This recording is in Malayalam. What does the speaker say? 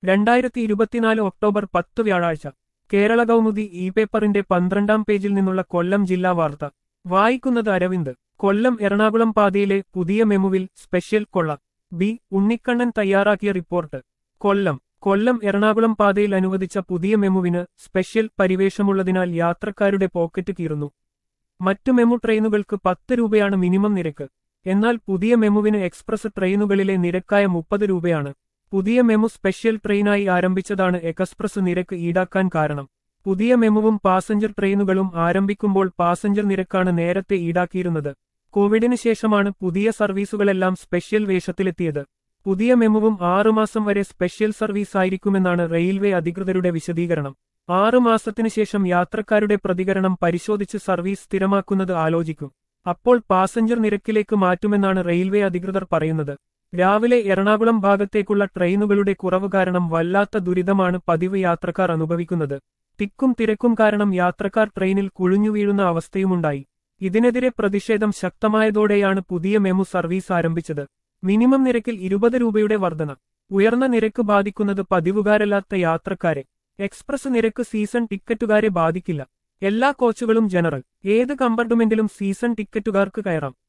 രണ്ടായിരത്തി ഇരുപത്തിനാല് ഒക്ടോബർ പത്ത് വ്യാഴാഴ്ച കേരള കൗമുദി ഇ പേപ്പറിന്റെ പന്ത്രണ്ടാം പേജിൽ നിന്നുള്ള കൊല്ലം ജില്ലാ വാർത്ത വായിക്കുന്നത് അരവിന്ദ് കൊല്ലം എറണാകുളം പാതയിലെ പുതിയ മെമുവിൽ സ്പെഷ്യൽ കൊള്ള ബി ഉണ്ണിക്കണ്ണൻ തയ്യാറാക്കിയ റിപ്പോർട്ട് കൊല്ലം കൊല്ലം എറണാകുളം പാതയിൽ അനുവദിച്ച പുതിയ മെമുവിന് സ്പെഷ്യൽ പരിവേഷമുള്ളതിനാൽ യാത്രക്കാരുടെ പോക്കറ്റ് കീറുന്നു മറ്റു മെമു ട്രെയിനുകൾക്ക് പത്ത് രൂപയാണ് മിനിമം നിരക്ക് എന്നാൽ പുതിയ മെമുവിന് എക്സ്പ്രസ് ട്രെയിനുകളിലെ നിരക്കായ മുപ്പത് രൂപയാണ് പുതിയ മെമു സ്പെഷ്യൽ ട്രെയിനായി ആരംഭിച്ചതാണ് എക്സ്പ്രസ് നിരക്ക് ഈടാക്കാൻ കാരണം പുതിയ മെമുവും പാസഞ്ചർ ട്രെയിനുകളും ആരംഭിക്കുമ്പോൾ പാസഞ്ചർ നിരക്കാണ് നേരത്തെ ഈടാക്കിയിരുന്നത് കോവിഡിന് ശേഷമാണ് പുതിയ സർവീസുകളെല്ലാം സ്പെഷ്യൽ വേഷത്തിലെത്തിയത് പുതിയ മെമുവും ആറുമാസം വരെ സ്പെഷ്യൽ സർവീസ് ആയിരിക്കുമെന്നാണ് റെയിൽവേ അധികൃതരുടെ വിശദീകരണം ആറുമാസത്തിനു ശേഷം യാത്രക്കാരുടെ പ്രതികരണം പരിശോധിച്ച് സർവീസ് സ്ഥിരമാക്കുന്നത് ആലോചിക്കും അപ്പോൾ പാസഞ്ചർ നിരക്കിലേക്ക് മാറ്റുമെന്നാണ് റെയിൽവേ അധികൃതർ പറയുന്നത് രാവിലെ എറണാകുളം ഭാഗത്തേക്കുള്ള ട്രെയിനുകളുടെ കുറവ് കാരണം വല്ലാത്ത ദുരിതമാണ് പതിവ് യാത്രക്കാർ അനുഭവിക്കുന്നത് തിക്കും തിരക്കും കാരണം യാത്രക്കാർ ട്രെയിനിൽ കുഴിഞ്ഞു വീഴുന്ന അവസ്ഥയുമുണ്ടായി ഇതിനെതിരെ പ്രതിഷേധം ശക്തമായതോടെയാണ് പുതിയ മെമു സർവീസ് ആരംഭിച്ചത് മിനിമം നിരക്കിൽ ഇരുപത് രൂപയുടെ വർധന ഉയർന്ന നിരക്ക് ബാധിക്കുന്നത് പതിവുകാരല്ലാത്ത യാത്രക്കാരെ എക്സ്പ്രസ് നിരക്ക് സീസൺ ടിക്കറ്റുകാരെ ബാധിക്കില്ല എല്ലാ കോച്ചുകളും ജനറൽ ഏത് കമ്പാർട്ട്മെന്റിലും സീസൺ ടിക്കറ്റുകാർക്ക് കയറാം